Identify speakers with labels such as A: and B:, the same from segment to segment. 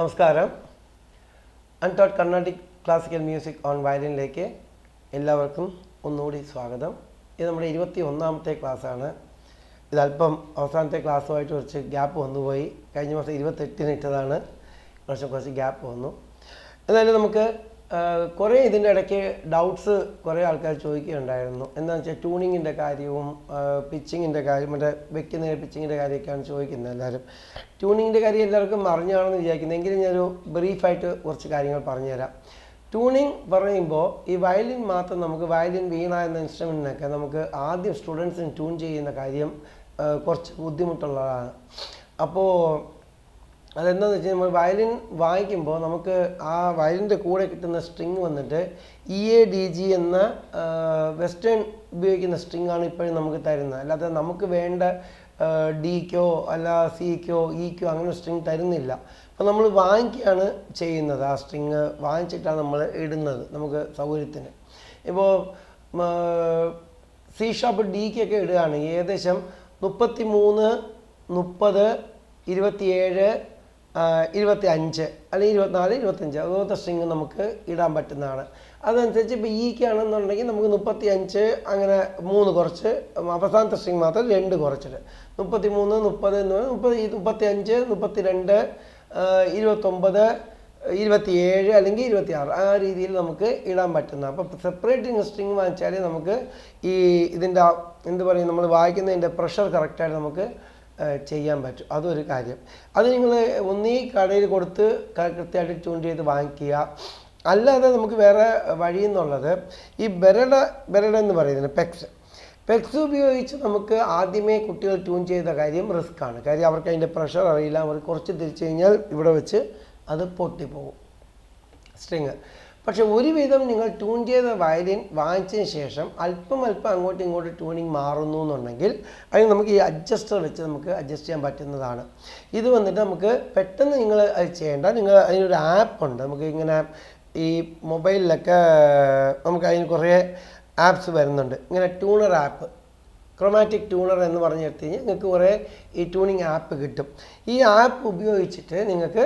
A: നമസ്കാരം അൺടോട്ട് Carnatic classical music on വയലിനിലേക്ക് എല്ലാവർക്കും ഒന്നുകൂടി സ്വാഗതം ഇത് നമ്മുടെ ഇരുപത്തി ഒന്നാമത്തെ ക്ലാസ്സാണ് ഇതല്പം അവസാനത്തെ ക്ലാസ്സുമായിട്ട് കുറച്ച് ഗ്യാപ്പ് വന്നുപോയി കഴിഞ്ഞ മാസം ഇരുപത്തെട്ടിന് ഇട്ടതാണ് കുറച്ച് കുറച്ച് ഗ്യാപ്പ് വന്നു എന്നാലും നമുക്ക് ആ, കുറേ ഇതിൻ്റെ ഇടയ്ക്ക് ഡൗട്ട്സ് കുറേ ആൾക്കാർ ചോദിക്കുകയുണ്ടായിരുന്നു എന്താണെന്ന് വെച്ചാൽ ട്യൂണിങ്ങിൻ്റെ കാര്യവും പിച്ചിങ്ങിൻ്റെ കാര്യം മറ്റേ വെക്കുന്ന പിച്ചിങ്ങിൻ്റെ കാര്യമൊക്കെയാണ് ചോദിക്കുന്നത് എല്ലാവരും ട്യൂണിങ്ങിൻ്റെ കാര്യം എല്ലാവർക്കും അറിഞ്ഞാണെന്ന് വിചാരിക്കുന്നത് എങ്കിലും ഞാനൊരു ബ്രീഫായിട്ട് കുറച്ച് കാര്യങ്ങൾ പറഞ്ഞുതരാം ട്യൂണിങ് പറയുമ്പോൾ ഈ വയലിൻ മാത്രം നമുക്ക് വയലിൻ വീണ എന്ന ഇൻസ്ട്രുമെൻറ്റിനൊക്കെ നമുക്ക് ആദ്യം സ്റ്റുഡൻസിന് ട്യൂൺ ചെയ്യുന്ന കാര്യം ആ, കുറച്ച് ബുദ്ധിമുട്ടുള്ളതാണ് അപ്പോൾ അതെന്താണെന്ന് വെച്ചാൽ നമ്മൾ വയലിൻ വായിക്കുമ്പോൾ നമുക്ക് ആ വയലിൻ്റെ കൂടെ കിട്ടുന്ന സ്ട്രിങ് വന്നിട്ട് ഇ എ ഡി ജി എന്ന വെസ്റ്റേൺ ഉപയോഗിക്കുന്ന സ്ട്രിങ് ആണ് ഇപ്പോഴും നമുക്ക് തരുന്നത് അല്ലാതെ നമുക്ക് വേണ്ട ഡിക്കോ അല്ല സിക്കോ ഇക്കോ അങ്ങനെ സ്ട്രിങ് തരുന്നില്ല അപ്പോൾ നമ്മൾ വാങ്ങിക്കുകയാണ് ചെയ്യുന്നത് ആ സ്ട്രിങ് വാങ്ങിച്ചിട്ടാണ് നമ്മൾ ഇടുന്നത് നമുക്ക് സൗകര്യത്തിന് ഇപ്പോൾ സി ഷോപ്പ് ഡിക്കൊക്കെ ഇടുകയാണെങ്കിൽ ഏകദേശം മുപ്പത്തി മൂന്ന് മുപ്പത് ഇരുപത്തിയേഴ് ഇരുപത്തി അഞ്ച് അല്ലെങ്കിൽ ഇരുപത്തിനാല് ഇരുപത്തഞ്ച് അതുപോലത്തെ സ്ട്രിങ് നമുക്ക് ഇടാൻ പറ്റുന്നതാണ് അതനുസരിച്ച് ഇപ്പോൾ ഈക്കാണെന്നുണ്ടെങ്കിൽ നമുക്ക് മുപ്പത്തി അഞ്ച് അങ്ങനെ മൂന്ന് കുറച്ച് അവസാനത്തെ സ്ട്രിങ് മാത്രം രണ്ട് കുറച്ചിട്ട് മുപ്പത്തി മൂന്ന് മുപ്പത് എന്ന് പറഞ്ഞാൽ മുപ്പത് മുപ്പത്തി അഞ്ച് മുപ്പത്തി രണ്ട് ഇരുപത്തൊമ്പത് ഇരുപത്തിയേഴ് അല്ലെങ്കിൽ ഇരുപത്തിയാറ് ആ രീതിയിൽ നമുക്ക് ഇടാൻ പറ്റുന്ന അപ്പോൾ സെപ്പറേറ്റ് സ്ട്രിങ് വാങ്ങിച്ചാൽ നമുക്ക് ഈ ഇതിൻ്റെ എന്ത് പറയും നമ്മൾ വായിക്കുന്നതിൻ്റെ പ്രഷർ കറക്റ്റായിട്ട് നമുക്ക് ഏഹ് ചെയ്യാൻ പറ്റും അതൊരു കാര്യം അത് നിങ്ങൾ ഒന്നീ കടയിൽ കൊടുത്ത് ക- കൃത്യമായിട്ട് ട്യൂൺ ചെയ്ത് വാങ്ങിക്കുക അല്ലാതെ നമുക്ക് വേറെ വഴി എന്നുള്ളത് ഈ ബെരഡ ബെരഡ എന്ന് പറയുന്നത് പെക്സ് പെക്സ് ഉപയോഗിച്ച് നമുക്ക് ആദ്യമേ കുട്ടികൾ ട്യൂൺ ചെയ്ത കാര്യം റിസ്ക് ആണ് കാര്യം അവർക്ക് അതിൻ്റെ പ്രഷർ അറിയില്ല അവർ കുറച്ച് തിരിച്ചു കഴിഞ്ഞാൽ ഇവിടെ വെച്ച് അത് പൊട്ടിപ്പോകും സ്ട്രിങ് പക്ഷെ ഒരുവിധം നിങ്ങൾ ട്യൂൺ ചെയ്ത വയലിൻ വാങ്ങിച്ചതിന് ശേഷം അല്പം അല്പം അങ്ങോട്ടും ഇങ്ങോട്ടും ട്യൂണിങ് മാറുന്നു എന്നുണ്ടെങ്കിൽ അതിന് നമുക്ക് ഈ അഡ്ജസ്റ്റർ വെച്ച് നമുക്ക് അഡ്ജസ്റ്റ് ചെയ്യാൻ പറ്റുന്നതാണ് ഇത് വന്നിട്ട് നമുക്ക് പെട്ടെന്ന് നിങ്ങൾ അത് ചെയ്യേണ്ട നിങ്ങൾ അതിനൊരു ആപ്പ് ഉണ്ട് നമുക്ക് ഇങ്ങനെ ഈ മൊബൈലിലൊക്കെ നമുക്ക് അതിന് കുറേ ആപ്സ് വരുന്നുണ്ട് ഇങ്ങനെ ട്യൂണർ ആപ്പ് ക്രൊമാറ്റിക് ട്യൂണർ എന്ന് പറഞ്ഞു എടുത്തു കഴിഞ്ഞാൽ നിങ്ങൾക്ക് കുറേ ഈ ട്യൂണിങ് ആപ്പ് കിട്ടും ഈ ആപ്പ് ഉപയോഗിച്ചിട്ട് നിങ്ങൾക്ക്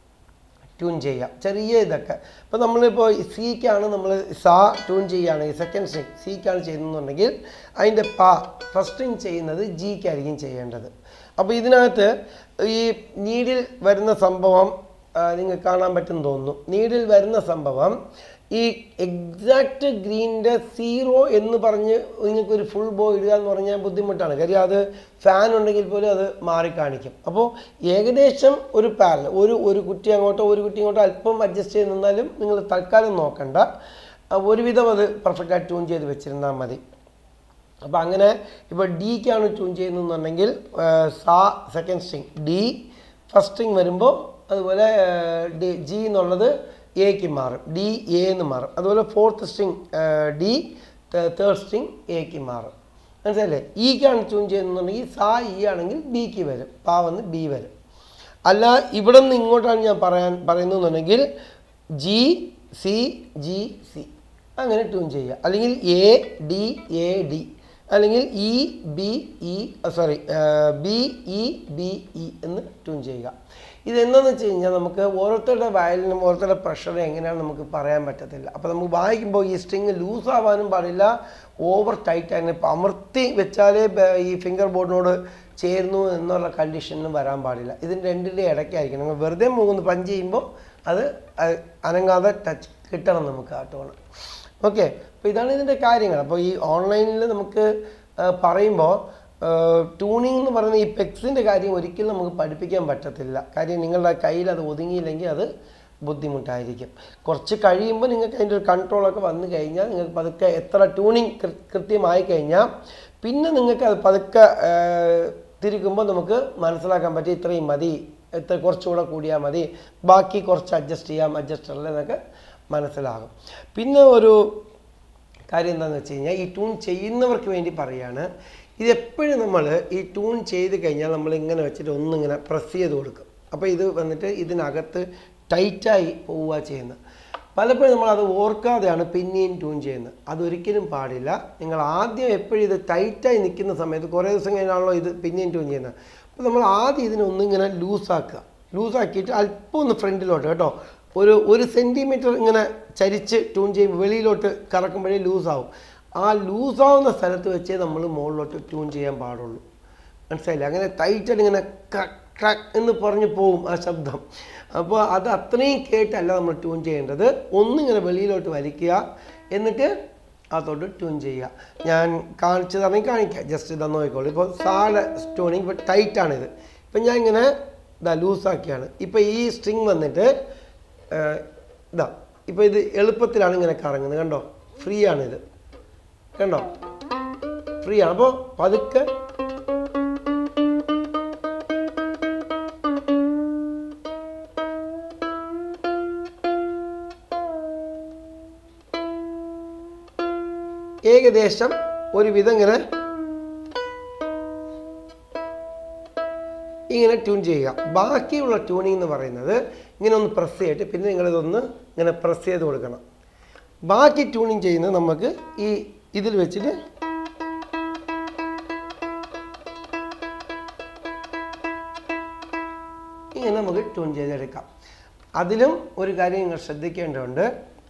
A: ട്യൂൺ ചെയ്യാം ചെറിയ ഇതൊക്കെ ഇപ്പോൾ നമ്മളിപ്പോൾ സിക്കാണ് നമ്മൾ സാ ട്യൂൺ ചെയ്യുകയാണെങ്കിൽ സെക്കൻഡ് സ്ട്രിങ് സിക്കാണ് ചെയ്യുന്നതെന്നുണ്ടെങ്കിൽ അതിൻ്റെ പാ ഫസ്റ്റ് സ്ട്രിങ് ചെയ്യുന്നത് ജിക്കായിരിക്കും ചെയ്യേണ്ടത് അപ്പോൾ ഇതിനകത്ത് ഈ നീഡിൽ വരുന്ന സംഭവം നിങ്ങൾക്ക് കാണാൻ പറ്റും തോന്നുന്നു നീഡിൽ വരുന്ന സംഭവം ഈ എക്സാക്റ്റ് ഗ്രീനിൻ്റെ സീറോ എന്ന് പറഞ്ഞ് നിങ്ങൾക്കൊരു ഫുൾ ബോ ഇടുക എന്ന് പറഞ്ഞാൽ ബുദ്ധിമുട്ടാണ് കാര്യം അത് ഫാൻ ഉണ്ടെങ്കിൽ പോലും അത് മാറിക്കാണിക്കും അപ്പോൾ ഏകദേശം ഒരു പാരൽ ഒരു ഒരു കുറ്റി അങ്ങോട്ടോ ഒരു കുറ്റി ഇങ്ങോട്ടോ അല്പം അഡ്ജസ്റ്റ് ചെയ്ത് നിന്നാലും നിങ്ങൾ തൽക്കാലം നോക്കണ്ട ആ, ഒരുവിധം അത് പെർഫെക്റ്റായിട്ട് ട്യൂൺ ചെയ്ത് വെച്ചിരുന്നാൽ മതി അപ്പോൾ അങ്ങനെ ഇപ്പോൾ ഡിക്കാണ് ട്യൂൺ ചെയ്യുന്നതെന്നുണ്ടെങ്കിൽ സാ second string D first string വരുമ്പോൾ അതുപോലെ ഡി ജി എന്നുള്ളത് എക്ക് മാറും ഡി എ എന്ന് മാറും അതുപോലെ fourth string D third string എക്ക് മാറും മനസ്സിലല്ലേ ഇക്കാണ് ട്യൂൺ ചെയ്യുന്നതെന്നുണ്ടെങ്കിൽ സാ ഇ ആണെങ്കിൽ ബിക്ക് വരും പാ വന്ന് ബി വരും അല്ല ഇവിടെ നിന്ന് ഇങ്ങോട്ടാണ് ഞാൻ പറയാൻ പറയുന്നതെന്നുണ്ടെങ്കിൽ ജി സി ജി സി അങ്ങനെ ട്യൂൺ ചെയ്യുക അല്ലെങ്കിൽ എ ഡി എ ഡി അല്ലെങ്കിൽ E B E sorry B E B E എന്ന് ട്യൂൺ ചെയ്യുക ഇതെന്താണെന്ന് വെച്ച് കഴിഞ്ഞാൽ നമുക്ക് ഓരോരുത്തരുടെ വയലിനും ഓരോരുത്തരുടെ പ്രഷറും എങ്ങനെയാണ് നമുക്ക് പറയാൻ പറ്റത്തില്ല അപ്പോൾ നമുക്ക് വായിക്കുമ്പോൾ ഈ സ്ട്രിങ് ലൂസ് ആവാനും പാടില്ല ഓവർ ടൈറ്റ് ആയി ഇപ്പം അമർത്തി വെച്ചാലേ ബ- ഈ ഫിംഗർ ബോർഡിനോട് ചേരുന്നു എന്നുള്ള കണ്ടീഷനിലും വരാൻ പാടില്ല ഇതിന് രണ്ടിൻ്റെ ഇടയ്ക്കായിരിക്കും നമ്മൾ വെറുതെ മൂന്ന് പഞ്ച് ചെയ്യുമ്പോൾ അത് അത് അനങ്ങാതെ ടച്ച് കിട്ടണം നമുക്ക് ആ ടോണ് ഓക്കെ അപ്പോൾ ഇതാണ് ഇതിൻ്റെ കാര്യങ്ങൾ അപ്പോൾ ഈ ഓൺലൈനിൽ നമുക്ക് ആ, പറയുമ്പോൾ ട്യൂണിംഗ് എന്ന് പറയുന്ന ഈ പെക്സിൻ്റെ കാര്യം ഒരിക്കലും നമുക്ക് പഠിപ്പിക്കാൻ പറ്റത്തില്ല കാര്യം നിങ്ങളുടെ കയ്യിൽ അത് ഒതുങ്ങിയില്ലെങ്കിൽ അത് ബുദ്ധിമുട്ടായിരിക്കും കുറച്ച് കഴിയുമ്പോൾ നിങ്ങൾക്ക് അതിൻ്റെ ഒരു കൺട്രോളൊക്കെ വന്നു കഴിഞ്ഞാൽ നിങ്ങൾക്ക് പതുക്കെ എത്ര ട്യൂണിങ് കൃത്യമായി കഴിഞ്ഞാൽ പിന്നെ നിങ്ങൾക്ക് അത് പതുക്കെ ആ, തിരിക്കുമ്പോൾ നമുക്ക് മനസ്സിലാക്കാൻ പറ്റും ഇത്രയും മതി എത്ര കുറച്ചുകൂടെ കൂടിയാൽ മതി ബാക്കി കുറച്ച് അഡ്ജസ്റ്റ് ചെയ്യാം അഡ്ജസ്റ്ററിൽ എന്നൊക്കെ മനസ്സിലാകും പിന്നെ ഒരു കാര്യം എന്താണെന്ന് വെച്ച് കഴിഞ്ഞാൽ ഈ ട്യൂൺ ചെയ്യുന്നവർക്ക് വേണ്ടി പറയാണ് ഇതെപ്പോഴും നമ്മൾ ഈ ട്യൂൺ ചെയ്ത് കഴിഞ്ഞാൽ നമ്മൾ ഇങ്ങനെ വെച്ചിട്ട് ഒന്നിങ്ങനെ പ്രസ് ചെയ്ത് കൊടുക്കും അപ്പോൾ ഇത് വന്നിട്ട് ഇതിനകത്ത് ടൈറ്റായി പോവുക ചെയ്യുന്നത് പലപ്പോഴും നമ്മൾ അത് ഓർക്കാതെയാണ് പിന്നെയും ട്യൂൺ ചെയ്യുന്നത് അതൊരിക്കലും പാടില്ല നിങ്ങൾ ആദ്യം എപ്പോഴും ഇത് ടൈറ്റായി നിൽക്കുന്ന സമയത്ത് കുറേ ദിവസം കഴിഞ്ഞാണല്ലോ ഇത് പിന്നെയും ട്യൂൺ ചെയ്യുന്നത് അപ്പോൾ നമ്മൾ ആദ്യം ഇതിനെ ഒന്നിങ്ങനെ ലൂസാക്കുക ലൂസാക്കിയിട്ട് അല്പം ഒന്ന് ഫ്രണ്ടിലോട്ട് കേട്ടോ ഒരു ഒരു സെൻറ്റിമീറ്റർ ഇങ്ങനെ ചരിച്ച് ട്യൂൺ ചെയ്യുമ്പോൾ വെളിയിലോട്ട് കറക്കുമ്പോഴേ ലൂസാവും ആ ലൂസാവുന്ന സ്ഥലത്ത് വെച്ചേ നമ്മൾ മുകളിലോട്ട് ട്യൂൺ ചെയ്യാൻ പാടുള്ളൂ മനസ്സിലായില്ലേ അങ്ങനെ ടൈറ്റായിട്ട് ഇങ്ങനെ ക്രക് ക്രക് എന്ന് പറഞ്ഞ് പോവും ആ ശബ്ദം അപ്പോൾ അത് അത്രയും കേട്ടല്ല നമ്മൾ ട്യൂൺ ചെയ്യേണ്ടത് ഒന്നിങ്ങനെ വെളിയിലോട്ട് വലിക്കുക എന്നിട്ട് അതോട്ട് ട്യൂൺ ചെയ്യുക ഞാൻ കാണിച്ചു തന്നെ കാണിക്കാം ജസ്റ്റ് ഇതാ നോക്കിക്കോളൂ ഇപ്പോൾ സാഡ് ട്യൂണിങ് ഇപ്പോൾ ടൈറ്റാണിത് ഇപ്പം ഞാൻ ഇങ്ങനെ ഇതാ ലൂസാക്കിയാണ് ഇപ്പോൾ ഈ സ്ട്രിങ് വന്നിട്ട് ഏഹ്, ഇതാ ഇപ്പോൾ ഇത് എളുപ്പത്തിലാണ് ഇങ്ങനെ കറങ്ങുന്നത് കണ്ടോ ഫ്രീ ആണിത് കണ്ടോ ഫ്രീ ആണ് അപ്പോൾ പതുക്കെ ഏകദേശം ഒരുവിധം ഇങ്ങനെ ഇങ്ങനെ ട്യൂൺ ചെയ്യുക ബാക്കിയുള്ള ട്യൂണിംഗ് എന്ന് പറയുന്നത് ഇങ്ങനെ ഒന്ന് പ്രസ് ചെയ്തിട്ട് പിന്നെ നിങ്ങളിതൊന്ന് ഇങ്ങനെ പ്രസ് ചെയ്ത് കൊടുക്കണം ബാക്കി ട്യൂണിങ് ചെയ്യുന്നത് നമുക്ക് ഈ ഇതിൽ വെച്ചിട്ട് ഇങ്ങനെ നമുക്ക് ട്യൂൺ ചെയ്തെടുക്കാം അതിലും ഒരു കാര്യം നിങ്ങൾ ശ്രദ്ധിക്കേണ്ടതുണ്ട്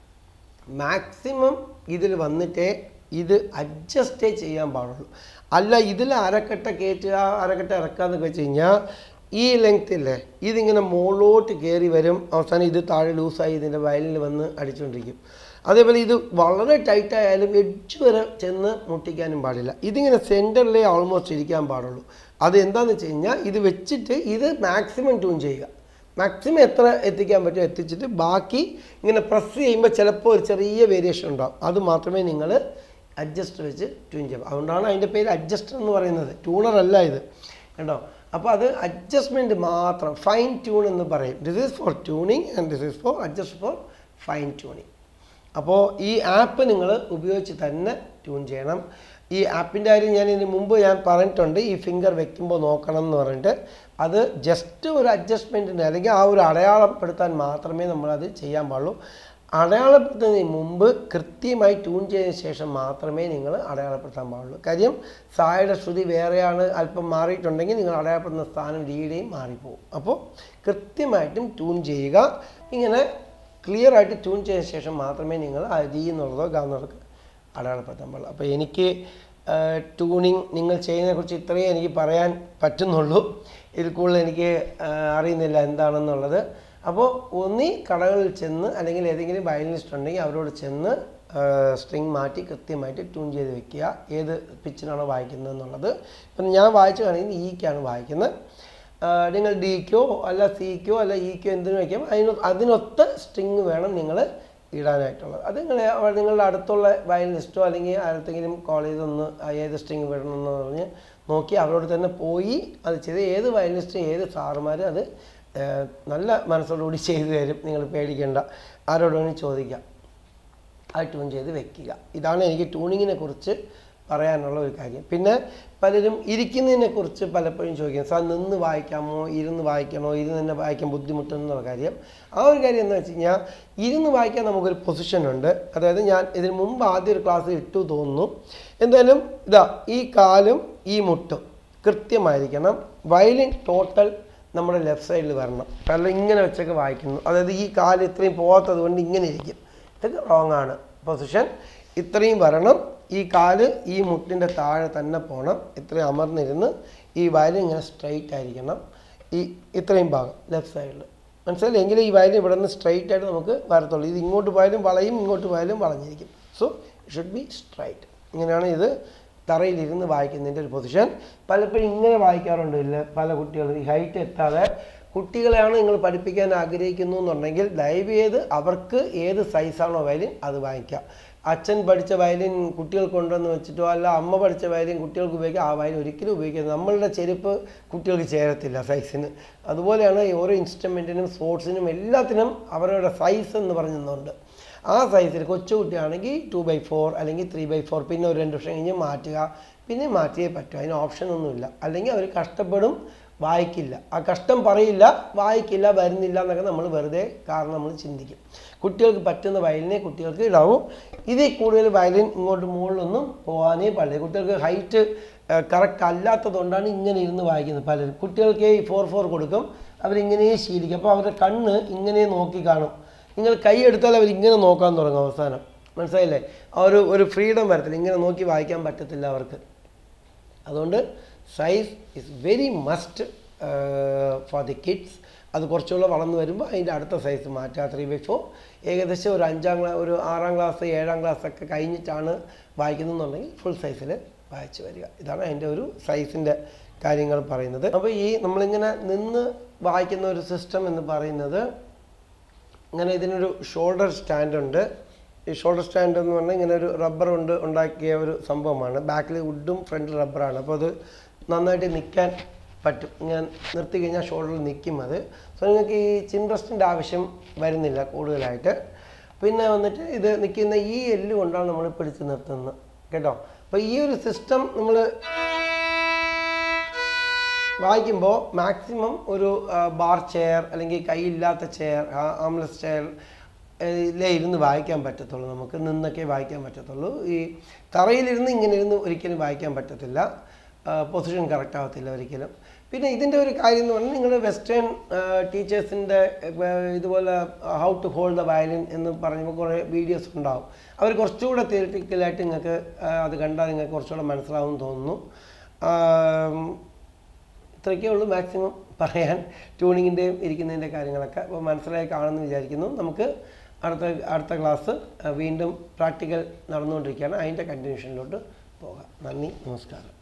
A: മാക്സിമം ഇതിൽ വന്നിട്ടേ ഇത് അഡ്ജസ്റ്റേ ചെയ്യാൻ പാടുള്ളൂ അല്ല ഇതിൽ അരക്കട്ട കയറ്റുക അരക്കട്ട ഇറക്കാന്ന് വെച്ച് കഴിഞ്ഞാൽ ഈ ലെങ്ത് ഇല്ലേ ഇതിങ്ങനെ മുകളിലോട്ട് കയറി വരും അവസാനം ഇത് താഴെ ലൂസായി ഇതിൻ്റെ വയലിൽ വന്ന് അടിച്ചുകൊണ്ടിരിക്കും അതേപോലെ ഇത് വളരെ ടൈറ്റ് ആയാലും എഡ്ജ് വരെ ചെന്ന് മുട്ടിക്കാനും പാടില്ല ഇതിങ്ങനെ സെൻറ്ററിലേ ഓൾമോസ്റ്റ് ഇരിക്കാൻ പാടുള്ളൂ അത് എന്താണെന്ന് വെച്ച് കഴിഞ്ഞാൽ ഇത് വെച്ചിട്ട് ഇത് മാക്സിമം ട്യൂൺ ചെയ്യുക മാക്സിമം എത്ര എത്തിക്കാൻ പറ്റുമോ എത്തിച്ചിട്ട് ബാക്കി ഇങ്ങനെ പ്രസ് ചെയ്യുമ്പോൾ ചിലപ്പോൾ ഒരു ചെറിയ വേരിയേഷൻ ഉണ്ടാവും അത് മാത്രമേ നിങ്ങൾ അഡ്ജസ്റ്റ് വെച്ച് ട്യൂൺ ചെയ്യാം അതുകൊണ്ടാണ് അതിൻ്റെ പേര് അഡ്ജസ്റ്റർ എന്ന് പറയുന്നത് ട്യൂണർ അല്ല ഇത് കേട്ടോ അപ്പോൾ അത് അഡ്ജസ്റ്റ്മെൻറ്റ് മാത്രം ഫൈൻ ട്യൂൺ എന്ന് പറയും this is for tuning and this is for adjust for fine tuning അപ്പോൾ ഈ ആപ്പ് നിങ്ങൾ ഉപയോഗിച്ച് തന്നെ ട്യൂൺ ചെയ്യണം ഈ ആപ്പിൻ്റെ കാര്യം ഞാൻ ഇതിന് മുമ്പ് ഞാൻ പറഞ്ഞിട്ടുണ്ട് ഈ ഫിംഗർ വെക്കുമ്പോൾ നോക്കണം എന്ന് പറഞ്ഞിട്ട് അത് ജസ്റ്റ് ഒരു അഡ്ജസ്റ്റ്മെൻറ്റിന് അല്ലെങ്കിൽ ആ ഒരു അടയാളപ്പെടുത്താൻ മാത്രമേ നമ്മളത് ചെയ്യാൻ പാടുള്ളൂ അടയാളപ്പെടുത്തുന്നതിന് മുമ്പ് കൃത്യമായി ട്യൂൺ ചെയ്തതിന് ശേഷം മാത്രമേ നിങ്ങൾ അടയാളപ്പെടുത്താൻ പാടുള്ളൂ കാര്യം സായുടെ ശ്രുതി വേറെയാണ് അല്പം മാറിയിട്ടുണ്ടെങ്കിൽ നിങ്ങൾ അടയാളപ്പെടുത്തുന്ന സ്ഥാനം രീതിയും മാറിപ്പോകും അപ്പോൾ കൃത്യമായിട്ടും ട്യൂൺ ചെയ്യുക ഇങ്ങനെ ക്ലിയർ ആയിട്ട് ട്യൂൺ ചെയ്ത ശേഷം മാത്രമേ നിങ്ങൾ ആ രീ എന്നുള്ളതോ ഗ എന്നുള്ളതൊക്കെ അടയാളപ്പെടുത്താൻ പാടുള്ളൂ അപ്പോൾ എനിക്ക് ട്യൂണിങ് നിങ്ങൾ ചെയ്യുന്നതിനെക്കുറിച്ച് ഇത്രയും എനിക്ക് പറയാൻ പറ്റുന്നുള്ളൂ ഇതിൽ കൂടുതൽ എനിക്ക് ആ, അറിയുന്നില്ല എന്താണെന്നുള്ളത് അപ്പോൾ ഒന്നി കടകളിൽ ചെന്ന് അല്ലെങ്കിൽ ഏതെങ്കിലും വയലിനിസ്റ്റ് ഉണ്ടെങ്കിൽ അവരോട് ചെന്ന് സ്ട്രിങ് മാറ്റി കൃത്യമായിട്ട് ട്യൂൺ ചെയ്ത് വെക്കുക ഏത് പിച്ചിനാണോ വായിക്കുന്നത് എന്നുള്ളത് ഇപ്പം ഞാൻ വായിച്ചു കാണിക്കുന്നത് ഈക്കാണ് വായിക്കുന്നത് ആ, നിങ്ങൾ ഡിക്കോ അല്ല സിക്കോ അല്ല ഇക്കോ എന്തിനു വയ്ക്കാം അതിന് അതിനൊത്ത സ്ട്രിങ് വേണം നിങ്ങൾ ഇടാനായിട്ടുള്ളത് അത് നിങ്ങൾ നിങ്ങളുടെ അടുത്തുള്ള വയലിനിസ്റ്റോ അല്ലെങ്കിൽ ആരത്തെങ്കിലും കോളേജിൽ ഒന്ന് ഏത് സ്ട്രിങ് വിടണമെന്ന് പറഞ്ഞ് നോക്കി അവരോട് തന്നെ പോയി അത് ചെയ്ത് ഏത് വയലിനിസ്റ്റും ഏത് സാറുമാരും അത് ആ, നല്ല മനസ്സോടുകൂടി ചെയ്തു തരും നിങ്ങൾ പേടിക്കേണ്ട ആരോട് വേണമെങ്കിൽ ചോദിക്കാം അത് ട്യൂൺ ചെയ്ത് വെക്കുക ഇതാണ് എനിക്ക് ട്യൂണിങ്ങിനെ കുറിച്ച് പറയാനുള്ള ഒരു കാര്യം പിന്നെ പലരും ഇരിക്കുന്നതിനെ കുറിച്ച് പലപ്പോഴും ചോദിക്കും സാർ നിന്ന് വായിക്കാമോ ഇരുന്ന് വായിക്കണോ ഇരുന്ന് തന്നെ വായിക്കാൻ ബുദ്ധിമുട്ടെന്നുള്ള കാര്യം ആ ഒരു കാര്യം എന്താ വെച്ച് കഴിഞ്ഞാൽ ഇരുന്ന് വായിക്കാൻ നമുക്കൊരു പൊസിഷൻ ഉണ്ട് അതായത് ഞാൻ ഇതിന് മുമ്പ് ആദ്യം ഒരു ക്ലാസ് ഇട്ടു തോന്നുന്നു എന്തായാലും ഇതാ ഈ കാലും ഈ മുട്ടും കൃത്യമായിരിക്കണം വയലിൻ ടോട്ടൽ നമ്മുടെ ലെഫ്റ്റ് സൈഡിൽ വരണം കാരണം ഇങ്ങനെ വെച്ചൊക്കെ വായിക്കുന്നു അതായത് ഈ കാല് ഇത്രയും പോകാത്തത് കൊണ്ട് ഇങ്ങനെ ഇരിക്കും ഇതൊക്കെ റോങ് ആണ് പൊസിഷൻ ഇത്രയും വരണം ഈ കാല് ഈ മുട്ടിൻ്റെ താഴെ തന്നെ പോകണം ഇത്രയും അമർന്നിരുന്ന് ഈ വയലിൻ ഇങ്ങനെ സ്ട്രൈറ്റ് ആയിരിക്കണം ഈ ഇത്രയും ഭാഗം ലെഫ്റ്റ് സൈഡിൽ മനസ്സിലായില്ലേ എങ്കിലും ഈ വയലിൻ ഇവിടെ നിന്ന് സ്ട്രൈറ്റ് ആയിട്ട് നമുക്ക് വരത്തുള്ളൂ ഇത് ഇങ്ങോട്ട് പോയാലും വളയും ഇങ്ങോട്ട് പോയാലും വളഞ്ഞിരിക്കും സോ ഷുഡ് ബി സ്ട്രൈറ്റ് ഇങ്ങനെയാണ് ഇത് തറയിലിരുന്ന് വായിക്കുന്നതിൻ്റെ ഒരു പൊസിഷൻ പലപ്പോഴും ഇങ്ങനെ വായിക്കാറുണ്ട് ഇല്ല പല കുട്ടികളും ഈ ഹൈറ്റ് എത്താതെ കുട്ടികളെയാണ് നിങ്ങൾ പഠിപ്പിക്കാൻ ആഗ്രഹിക്കുന്നു എന്നുണ്ടെങ്കിൽ ദയവ് ചെയ്ത് അവർക്ക് ഏത് സൈസാണോ വയലിൻ അത് വാങ്ങിക്കാം അച്ഛൻ പഠിച്ച വയലിൻ കുട്ടികൾ കൊണ്ടുവന്ന് വെച്ചിട്ടോ അല്ല അമ്മ പഠിച്ച വയലിൻ കുട്ടികൾക്ക് ഉപയോഗിക്കാം ആ വയലിൻ ഒരിക്കലും ഉപയോഗിക്കരുത് നമ്മളുടെ ചെരുപ്പ് കുട്ടികൾക്ക് ചേരത്തില്ല സൈസിന് അതുപോലെയാണ് ഈ ഓരോ ഇൻസ്ട്രുമെൻറ്റിനും സ്പോർട്സിനും എല്ലാത്തിനും അവരുടെ സൈസ് എന്ന് പറഞ്ഞൊന്നുണ്ട് ആ സൈസിൽ കൊച്ചുകുട്ടിയാണെങ്കിൽ ടു ബൈ ഫോർ അല്ലെങ്കിൽ ത്രീ ബൈ ഫോർ പിന്നെ ഒരു രണ്ട് വർഷം കഴിഞ്ഞ് മാറ്റുക പിന്നെ മാറ്റിയേ പറ്റൂ അതിന് ഓപ്ഷൻ ഒന്നുമില്ല അല്ലെങ്കിൽ അവർ കഷ്ടപ്പെടും വായിക്കില്ല ആ കഷ്ടം പറയില്ല വായിക്കില്ല വരുന്നില്ല എന്നൊക്കെ നമ്മൾ വെറുതെ കാരണം നമ്മൾ ചിന്തിക്കും കുട്ടികൾക്ക് പറ്റുന്ന വയലിനെ കുട്ടികൾക്ക് ഇടാവും ഇതിൽ കൂടുതൽ വയലിൻ ഇങ്ങോട്ട് മുകളിലൊന്നും പോകാനേ പാടില്ല കുട്ടികൾക്ക് ഹൈറ്റ് കറക്റ്റ് അല്ലാത്തതുകൊണ്ടാണ് ഇങ്ങനെ ഇരുന്ന് വായിക്കുന്നത് പലരും കുട്ടികൾക്ക് ഈ ഫോർ ഫോർ കൊടുക്കും അവരിങ്ങനെ ശീലിക്കും അപ്പോൾ അവരുടെ കണ്ണ് ഇങ്ങനെ നോക്കി കാണും നിങ്ങൾ കൈ എടുത്താൽ അവർ ഇങ്ങനെ നോക്കാൻ തുടങ്ങും അവസാനം മനസ്സിലായില്ലേ ആ ഒരു ഒരു ഫ്രീഡം വരത്തില്ല ഇങ്ങനെ നോക്കി വായിക്കാൻ പറ്റത്തില്ല അവർക്ക് അതുകൊണ്ട് size is very must for the kids അത് കുറച്ചുകൂടെ വളർന്നു വരുമ്പോൾ അതിൻ്റെ അടുത്ത സൈസ് മാറ്റുക ത്രീ ബൈ ഫോർ ഏകദേശം ഒരു അഞ്ചാം ക്ലാസ് ഒരു ആറാം ക്ലാസ് ഏഴാം ക്ലാസ് ഒക്കെ കഴിഞ്ഞിട്ടാണ് വായിക്കുന്നതെന്നുണ്ടെങ്കിൽ ഫുൾ സൈസിൽ വായിച്ചു വരിക ഇതാണ് അതിൻ്റെ ഒരു സൈസിൻ്റെ കാര്യങ്ങൾ പറയുന്നത് അപ്പോൾ ഈ നമ്മളിങ്ങനെ നിന്ന് വായിക്കുന്ന ഒരു സിസ്റ്റം എന്ന് പറയുന്നത് ഇങ്ങനെ ഇതിനൊരു ഷോൾഡർ സ്റ്റാൻഡ് ഉണ്ട് ഈ ഷോൾഡർ സ്റ്റാൻഡ് എന്ന് പറഞ്ഞാൽ ഇങ്ങനെ ഒരു റബ്ബർ കൊണ്ട് ഉണ്ടാക്കിയ ഒരു സംഭവമാണ് ബാക്കിൽ വുഡും ഫ്രണ്ടിൽ റബ്ബറാണ് അപ്പോൾ അത് നന്നായിട്ട് നിൽക്കാൻ പറ്റും ഞാൻ നിർത്തി കഴിഞ്ഞാൽ ഷോൾഡറിൽ നിൽക്കും അത് സോ നിങ്ങൾക്ക് ഈ ചിൻ റെസ്റ്റിൻ്റെ ആവശ്യം വരുന്നില്ല കൂടുതലായിട്ട് പിന്നെ വന്നിട്ട് ഇത് നിൽക്കുന്ന ഈ എല്ല് കൊണ്ടാണ് നമ്മൾ പിടിച്ച് നിർത്തുന്നത് കേട്ടോ അപ്പോൾ ഈ ഒരു സിസ്റ്റം നമ്മൾ വായിക്കുമ്പോൾ മാക്സിമം ഒരു ബാർ ചെയർ അല്ലെങ്കിൽ കൈയില്ലാത്ത ചെയർ ആംലസ് ചെയർ ഇല്ലേ ഇരുന്ന് വായിക്കാൻ പറ്റത്തുള്ളൂ നമുക്ക് നിന്നൊക്കെ വായിക്കാൻ പറ്റത്തുള്ളൂ ഈ തറയിലിരുന്ന് ഇങ്ങനെ ഇരുന്ന് ഒരിക്കലും വായിക്കാൻ പറ്റത്തില്ല പൊസിഷൻ കറക്റ്റ് ആവത്തില്ല ഒരിക്കലും പിന്നെ ഇതിൻ്റെ ഒരു കാര്യം എന്ന് പറഞ്ഞാൽ നിങ്ങൾ വെസ്റ്റേൺ ടീച്ചേഴ്സിൻ്റെ ഇതുപോലെ how to hold the violin എന്ന് പറയുമ്പോൾ കുറേ വീഡിയോസ് ഉണ്ടാവും അവർ കുറച്ചുകൂടെ തിയറിറ്റിക്കലായിട്ട് നിങ്ങൾക്ക് ആ, അത് കണ്ടാൽ നിങ്ങൾക്ക് കുറച്ചുകൂടെ മനസ്സിലാവും എന്ന് തോന്നുന്നു ആം, ഇത്രയൊക്കെ ഉള്ളൂ മാക്സിമം പറയാൻ ട്യൂണിങ്ങിൻ്റെയും ഇരിക്കുന്നതിൻ്റെ കാര്യങ്ങളൊക്കെ അപ്പോൾ മനസ്സിലായി കാണുമെന്ന് വിചാരിക്കുന്നു നമുക്ക് അടുത്ത അടുത്ത ക്ലാസ് വീണ്ടും പ്രാക്ടിക്കൽ നടന്നുകൊണ്ടിരിക്കുകയാണ് അതിൻ്റെ കണ്ടിന്യൂഷനിലോട്ട് പോകാം നന്ദി നമസ്കാരം